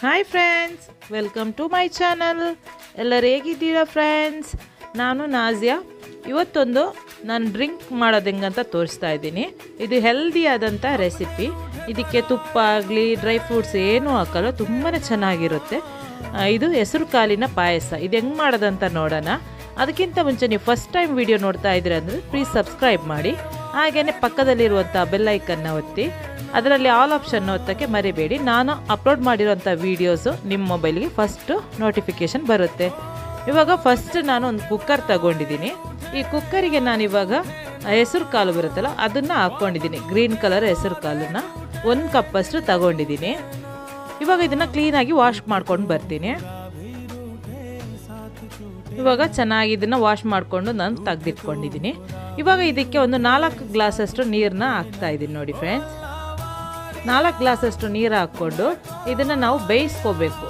hi friends welcome to my channel ಎಲ್ಲರೂ ಹೇಗಿದ್ದೀರಾ friends ನಾನು ನಾಜಿಯಾ ಇವತ್ತೊಂದು ನಾನು ಡ್ರಿಂಕ್ ಮಾಡೋದು ಹೆಂಗಂತ ತೋರಿಸ್ತಾ ಇದ್ದೀನಿ ಇದು ಹೆಲ್ದಿ ಆದಂಥ ರೆಸಿಪಿ ಇದಕ್ಕೆ ತುಪ್ಪ ಆಗಲಿ ಡ್ರೈ ಫ್ರೂಟ್ಸ್ ಏನೂ ಹಾಕಲ್ಲ ತುಂಬಾ ಚೆನ್ನಾಗಿರುತ್ತೆ ಆ, ಇದು ಹೆಸರು ಕಾಲಿನ ಪಾಯಸ ಇದು ಹೆಂಗೆ ಮಾಡೋದಂತ ನೋಡೋಣ ಅದಕ್ಕಿಂತ ಮುಂಚೆ ನೀವು ಫಸ್ಟ್ ಟೈಮ್ ವಿಡಿಯೋ ನೋಡ್ತಾ ಇದ್ದೀರ ಅಂದರೆ ಪ್ಲೀಸ್ ಸಬ್ಸ್ಕ್ರೈಬ್ ಮಾಡಿ ಹಾಗೆಯೇ ಪಕ್ಕದಲ್ಲಿರುವಂಥ ಬೆಲ್ಲೈಕನ್ನ ಒತ್ತಿ ಅದರಲ್ಲಿ ಆಲ್ ಆಪ್ಷನ್ ಒತ್ತಕ್ಕೆ ಮರಿಬೇಡಿ ನಾನು ಅಪ್ಲೋಡ್ ಮಾಡಿರೋಂಥ ವೀಡಿಯೋಸು ನಿಮ್ಮ ಮೊಬೈಲ್ಗೆ ಫಸ್ಟು ನೋಟಿಫಿಕೇಷನ್ ಬರುತ್ತೆ ಇವಾಗ ಫಸ್ಟ್ ನಾನು ಒಂದು ಕುಕ್ಕರ್ ತಗೊಂಡಿದ್ದೀನಿ ಈ ಕುಕ್ಕರಿಗೆ ನಾನು ಇವಾಗ ಹೆಸರು ಕಾಲು ಬರುತ್ತಲ್ಲ ಅದನ್ನು ಹಾಕ್ಕೊಂಡಿದ್ದೀನಿ ಗ್ರೀನ್ ಕಲರ್ ಹೆಸರು ಕಾಲನ್ನು ಒಂದು ಕಪ್ಪಷ್ಟು ತಗೊಂಡಿದ್ದೀನಿ ಇವಾಗ ಇದನ್ನು ಕ್ಲೀನಾಗಿ ವಾಶ್ ಮಾಡ್ಕೊಂಡು ಬರ್ತೀನಿ ಇವಾಗ ಚೆನ್ನಾಗಿ ಇದನ್ನು ವಾಶ್ ಮಾಡಿಕೊಂಡು ನಾನು ತೆಗೆದಿಟ್ಕೊಂಡಿದ್ದೀನಿ ಇವಾಗ ಇದಕ್ಕೆ ಒಂದು ನಾಲ್ಕು ಗ್ಲಾಸಷ್ಟು ನೀರನ್ನ ಹಾಕ್ತಾ ಇದ್ದೀನಿ ನೋಡಿ ಫ್ರೆಂಡ್ಸ್ ನಾಲ್ಕು ಗ್ಲಾಸಷ್ಟು ನೀರು ಹಾಕ್ಕೊಂಡು ಇದನ್ನು ನಾವು ಬೇಯಿಸ್ಕೋಬೇಕು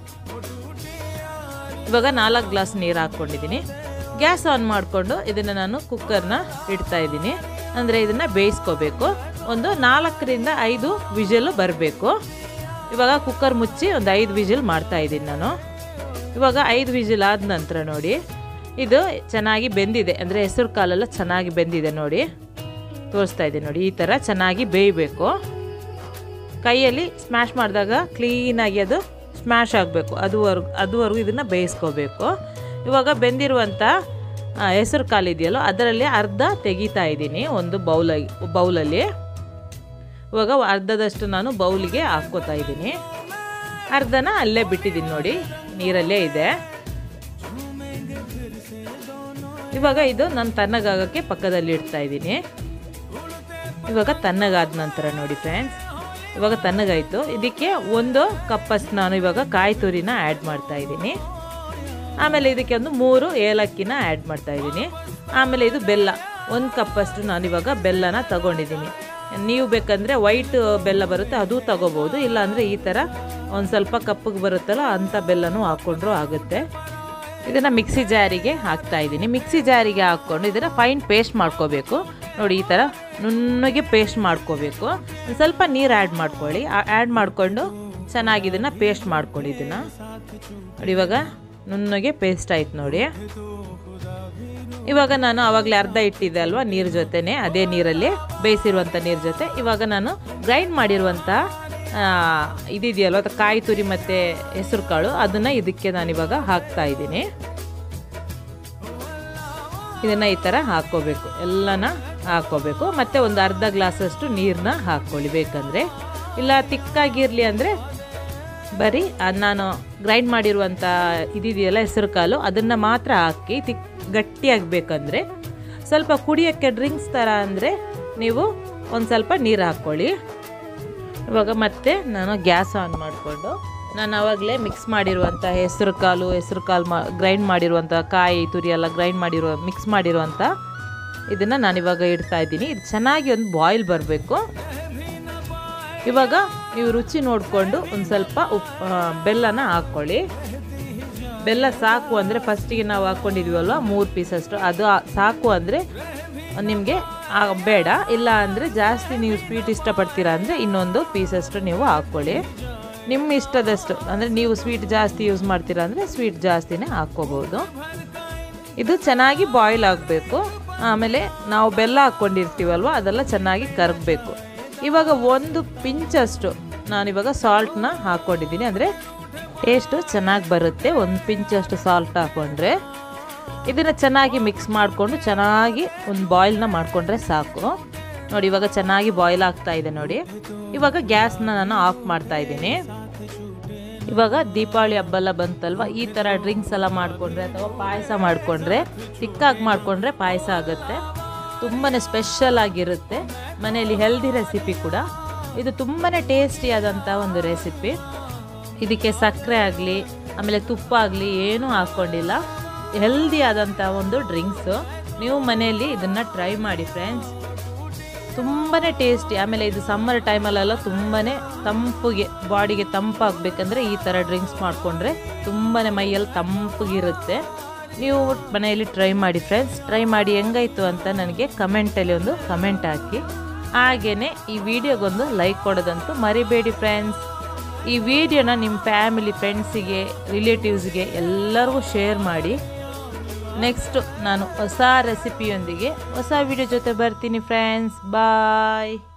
ಇವಾಗ ನಾಲ್ಕು ಗ್ಲಾಸ್ ನೀರು ಹಾಕ್ಕೊಂಡಿದ್ದೀನಿ ಗ್ಯಾಸ್ ಆನ್ ಮಾಡಿಕೊಂಡು ಇದನ್ನು ನಾನು ಕುಕ್ಕರ್ನ ಇಡ್ತಾ ಇದ್ದೀನಿ ಅಂದರೆ ಇದನ್ನು ಬೇಯಿಸ್ಕೋಬೇಕು ಒಂದು ನಾಲ್ಕರಿಂದ ಐದು ವಿಜಲು ಬರಬೇಕು ಇವಾಗ ಕುಕ್ಕರ್ ಮುಚ್ಚಿ ಒಂದು ಐದು ವಿಜಿಲ್ ಮಾಡ್ತಾ ಇದ್ದೀನಿ ನಾನು ಇವಾಗ ಐದು ವಿಜಿಲ್ ಆದ ನಂತರ ನೋಡಿ ಇದು ಚೆನ್ನಾಗಿ ಬೆಂದಿದೆ ಅಂದರೆ ಹೆಸರು ಕಾಲೆಲ್ಲ ಚೆನ್ನಾಗಿ ಬೆಂದಿದೆ ನೋಡಿ ತೋರಿಸ್ತಾ ಇದ್ದೀನಿ ನೋಡಿ ಈ ಥರ ಚೆನ್ನಾಗಿ ಬೇಯಬೇಕು ಕೈಯಲ್ಲಿ ಸ್ಮ್ಯಾಶ್ ಮಾಡಿದಾಗ ಕ್ಲೀನಾಗಿ ಅದು ಸ್ಮ್ಯಾಶ್ ಆಗಬೇಕು ಅದುವರೆಗೂ ಅದುವರೆಗೂ ಇದನ್ನು ಬೇಯಿಸ್ಕೋಬೇಕು ಇವಾಗ ಬೆಂದಿರುವಂಥ ಹೆಸರು ಕಾಲು ಇದೆಯಲ್ಲೋ ಅದರಲ್ಲಿ ಅರ್ಧ ತೆಗಿತಾ ಇದ್ದೀನಿ ಒಂದು ಬೌಲ ಬೌಲಲ್ಲಿ ಇವಾಗ ಅರ್ಧದಷ್ಟು ನಾನು ಬೌಲಿಗೆ ಹಾಕ್ಕೋತಾ ಇದ್ದೀನಿ ಅರ್ಧನ ಅಲ್ಲೇ ಬಿಟ್ಟಿದ್ದೀನಿ ನೋಡಿ ನೀರಲ್ಲೇ ಇದೆ ಇವಾಗ ಇದು ನಾನು ತಣ್ಣಗಾಗೋಕ್ಕೆ ಪಕ್ಕದಲ್ಲಿ ಇಡ್ತಾ ಇದ್ದೀನಿ ಇವಾಗ ತಣ್ಣಗಾದ ನಂತರ ನೋಡಿ ಫ್ರೆಂಡ್ಸ್ ಇವಾಗ ತಣ್ಣಗಾಯಿತು ಇದಕ್ಕೆ ಒಂದು ಕಪ್ಪಷ್ಟು ನಾನು ಇವಾಗ ಕಾಯಿ ತುರಿನ ಆ್ಯಡ್ ಮಾಡ್ತಾ ಇದ್ದೀನಿ ಆಮೇಲೆ ಇದಕ್ಕೆ ಒಂದು ಮೂರು ಏಲಕ್ಕಿನ ಆ್ಯಡ್ ಮಾಡ್ತಾ ಇದ್ದೀನಿ ಆಮೇಲೆ ಇದು ಬೆಲ್ಲ ಒಂದು ಕಪ್ಪಷ್ಟು ನಾನು ಇವಾಗ ಬೆಲ್ಲನ ತಗೊಂಡಿದ್ದೀನಿ ನೀವು ಬೇಕಂದರೆ ವೈಟ್ ಬೆಲ್ಲ ಬರುತ್ತೆ ಅದು ತಗೋಬೋದು ಇಲ್ಲಾಂದರೆ ಈ ಥರ ಒಂದು ಸ್ವಲ್ಪ ಕಪ್ಪಗೆ ಬರುತ್ತಲ್ಲ ಅಂಥ ಬೆಲ್ಲನೂ ಹಾಕ್ಕೊಂಡ್ರೂ ಆಗುತ್ತೆ ಇದನ್ನು ಮಿಕ್ಸಿ ಜಾರಿಗೆ ಹಾಕ್ತಾ ಇದ್ದೀನಿ ಮಿಕ್ಸಿ ಜಾರಿಗೆ ಹಾಕ್ಕೊಂಡು ಇದನ್ನು ಫೈನ್ ಪೇಸ್ಟ್ ಮಾಡ್ಕೋಬೇಕು ನೋಡಿ ಈ ಥರ ನುಣ್ಣಗೆ ಪೇಸ್ಟ್ ಮಾಡ್ಕೋಬೇಕು ಒಂದು ಸ್ವಲ್ಪ ನೀರು ಆ್ಯಡ್ ಮಾಡ್ಕೊಳ್ಳಿ ಆ್ಯಡ್ ಮಾಡಿಕೊಂಡು ಚೆನ್ನಾಗಿ ಇದನ್ನು ಪೇಸ್ಟ್ ಮಾಡ್ಕೊಳ್ಳಿ ಇದನ್ನು ನೋಡಿ ಇವಾಗ ನುಣ್ಣಗೆ ಪೇಸ್ಟ್ ಆಯ್ತು ನೋಡಿ ಇವಾಗ ನಾನು ಆವಾಗಲೇ ಅರ್ಧ ಇಟ್ಟಿದ್ದೆ ಅಲ್ವಾ ನೀರು ಜೊತೆನೆ ಅದೇ ನೀರಲ್ಲಿ ಬೇಯಿಸಿರುವಂಥ ನೀರು ಜೊತೆ ಇವಾಗ ನಾನು ಗ್ರೈಂಡ್ ಮಾಡಿರುವಂಥ ಇದಿದೆಯಲ್ವ ಅದು ಕಾಯಿ ತುರಿ ಮತ್ತು ಹೆಸರು ಕಾಳು ಅದನ್ನು ಇದಕ್ಕೆ ನಾನು ಇವಾಗ ಹಾಕ್ತಾ ಇದ್ದೀನಿ ಇದನ್ನು ಈ ಥರ ಹಾಕ್ಕೋಬೇಕು ಎಲ್ಲನ ಹಾಕ್ಕೋಬೇಕು ಮತ್ತು ಒಂದು ಅರ್ಧ ಗ್ಲಾಸಷ್ಟು ನೀರನ್ನ ಹಾಕ್ಕೊಳ್ಳಿ ಬೇಕಂದರೆ ಇಲ್ಲ ತಿಕ್ಕಾಗಿರಲಿ ಅಂದರೆ ಬರೀ ನಾನು ಗ್ರೈಂಡ್ ಮಾಡಿರುವಂಥ ಇದಿದೆಯಲ್ಲ ಹೆಸರು ಕಾಲು ಅದನ್ನು ಮಾತ್ರ ಹಾಕಿ ತಿಕ್ ಗಟ್ಟಿಯಾಗಬೇಕಂದ್ರೆ ಸ್ವಲ್ಪ ಕುಡಿಯೋಕ್ಕೆ ಡ್ರಿಂಕ್ಸ್ ಥರ ಅಂದರೆ ನೀವು ಒಂದು ಸ್ವಲ್ಪ ನೀರು ಹಾಕ್ಕೊಳ್ಳಿ ಇವಾಗ ಮತ್ತೆ ನಾನು ಗ್ಯಾಸ್ ಆನ್ ಮಾಡಿಕೊಂಡು ನಾನು ಆವಾಗಲೇ ಮಿಕ್ಸ್ ಮಾಡಿರುವಂಥ ಹೆಸರು ಕಾಲು ಹೆಸರು ಕಾಲು ಮಾ ಗ್ರೈಂಡ್ ಮಾಡಿರುವಂಥ ಕಾಯಿ ತುರಿ ಎಲ್ಲ ಗ್ರೈಂಡ್ ಮಾಡಿರುವ ಮಿಕ್ಸ್ ಮಾಡಿರುವಂಥ ಇದನ್ನು ನಾನಿವಾಗ ಇಡ್ತಾ ಇದ್ದೀನಿ ಇದು ಚೆನ್ನಾಗಿ ಒಂದು ಬಾಯ್ಲ್ ಬರಬೇಕು ಇವಾಗ ನೀವು ರುಚಿ ನೋಡಿಕೊಂಡು ಒಂದು ಸ್ವಲ್ಪ ಉಪ್ಪು ಬೆಲ್ಲನ ಹಾಕ್ಕೊಳ್ಳಿ ಬೆಲ್ಲ ಸಾಕು ಅಂದರೆ ಫಸ್ಟಿಗೆ ನಾವು ಹಾಕ್ಕೊಂಡಿದ್ದೀವಲ್ವ ಮೂರು ಪೀಸಷ್ಟು ಅದು ಸಾಕು ಅಂದರೆ ನಿಮಗೆ ಬೇಡ ಇಲ್ಲ ಅಂದರೆ ಜಾಸ್ತಿ ನೀವು ಸ್ವೀಟ್ ಇಷ್ಟಪಡ್ತೀರಾ ಅಂದರೆ ಇನ್ನೊಂದು ಪೀಸಷ್ಟು ನೀವು ಹಾಕ್ಕೊಳ್ಳಿ ನಿಮ್ಮ ಇಷ್ಟದಷ್ಟು ಅಂದರೆ ನೀವು ಸ್ವೀಟ್ ಜಾಸ್ತಿ ಯೂಸ್ ಮಾಡ್ತೀರಾ ಅಂದರೆ ಸ್ವೀಟ್ ಜಾಸ್ತಿನೇ ಹಾಕ್ಕೋಬೋದು ಇದು ಚೆನ್ನಾಗಿ ಬಾಯ್ಲ್ ಆಗಬೇಕು ಆಮೇಲೆ ನಾವು ಬೆಲ್ಲ ಹಾಕ್ಕೊಂಡಿರ್ತೀವಲ್ವ ಅದೆಲ್ಲ ಚೆನ್ನಾಗಿ ಕರಗಬೇಕು ಇವಾಗ ಒಂದು ಪಿಂಚಷ್ಟು ನಾನಿವಾಗ ಸಾಲ್ಟ್ನ ಹಾಕ್ಕೊಂಡಿದ್ದೀನಿ ಅಂದರೆ ಟೇಸ್ಟು ಚೆನ್ನಾಗಿ ಬರುತ್ತೆ ಒಂದು ಪಿಂಚಷ್ಟು ಸಾಲ್ಟ್ ಹಾಕ್ಕೊಂಡ್ರೆ ಇದನ್ನು ಚೆನ್ನಾಗಿ ಮಿಕ್ಸ್ ಮಾಡಿಕೊಂಡು ಚೆನ್ನಾಗಿ ಒಂದು ಬಾಯ್ಲ್ನ ಮಾಡಿಕೊಂಡ್ರೆ ಸಾಕು ನೋಡಿ ಇವಾಗ ಚೆನ್ನಾಗಿ ಬಾಯ್ಲ್ ಆಗ್ತಾ ಇದೆ ನೋಡಿ ಇವಾಗ ಗ್ಯಾಸ್ನ ನಾನು ಆಫ್ ಮಾಡ್ತಾ ಇದ್ದೀನಿ ಇವಾಗ ದೀಪಾವಳಿ ಹಬ್ಬ ಎಲ್ಲ ಬಂತಲ್ವ ಈ ಥರ ಡ್ರಿಂಕ್ಸ್ ಎಲ್ಲ ಮಾಡಿಕೊಂಡ್ರೆ ಅಥವಾ ಪಾಯಸ ಮಾಡಿಕೊಂಡ್ರೆ ತಿಕ್ಕಾಗಿ ಮಾಡಿಕೊಂಡ್ರೆ ಪಾಯಸ ಆಗುತ್ತೆ ತುಂಬಾ ಸ್ಪೆಷಲ್ ಆಗಿರುತ್ತೆ ಮನೆಯಲ್ಲಿ ಹೆಲ್ದಿ ರೆಸಿಪಿ ಕೂಡ ಇದು ತುಂಬಾ ಟೇಸ್ಟಿಯಾದಂಥ ಒಂದು ರೆಸಿಪಿ ಇದಕ್ಕೆ ಸಕ್ಕರೆ ಆಗಲಿ ಆಮೇಲೆ ತುಪ್ಪ ಆಗಲಿ ಏನೂ ಹಾಕ್ಕೊಂಡಿಲ್ಲ ಹೆಲ್ದಿ ಆದಂಥ ಒಂದು ಡ್ರಿಂಕ್ಸು ನೀವು ಮನೆಯಲ್ಲಿ ಇದನ್ನು ಟ್ರೈ ಮಾಡಿ ಫ್ರೆಂಡ್ಸ್ ತುಂಬಾ ಟೇಸ್ಟಿ ಆಮೇಲೆ ಇದು ಸಮ್ಮರ್ ಟೈಮಲ್ಲೆಲ್ಲ ತುಂಬಾ ತಂಪಿಗೆ ಬಾಡಿಗೆ ತಂಪಾಗಬೇಕಂದ್ರೆ ಈ ಥರ ಡ್ರಿಂಕ್ಸ್ ಮಾಡಿಕೊಂಡ್ರೆ ತುಂಬಾ ಮೈಯಲ್ಲಿ ತಂಪಗಿರುತ್ತೆ ನೀವು ಮನೆಯಲ್ಲಿ ಟ್ರೈ ಮಾಡಿ ಫ್ರೆಂಡ್ಸ್ ಟ್ರೈ ಮಾಡಿ ಹೆಂಗಾಯಿತು ಅಂತ ನನಗೆ ಕಮೆಂಟಲ್ಲಿ ಒಂದು ಕಮೆಂಟ್ ಹಾಕಿ ಹಾಗೆಯೇ ಈ ವಿಡಿಯೋಗೊಂದು ಲೈಕ್ ಕೊಡೋದಂತೂ ಮರಿಬೇಡಿ ಫ್ರೆಂಡ್ಸ್ ಈ ವಿಡಿಯೋನ ನಿಮ್ಮ ಫ್ಯಾಮಿಲಿ ಫ್ರೆಂಡ್ಸಿಗೆ ರಿಲೇಟಿವ್ಸ್ಗೆ ಎಲ್ಲರಿಗೂ ಶೇರ್ ಮಾಡಿ ನೆಕ್ಸ್ಟ್ ನಾನು ಹೊಸ ರೆಸಿಪಿಯೊಂದಿಗೆ ಹೊಸ ವಿಡಿಯೋ ಜೊತೆ ಬರ್ತೀನಿ ಫ್ರೆಂಡ್ಸ್ ಬಾಯ್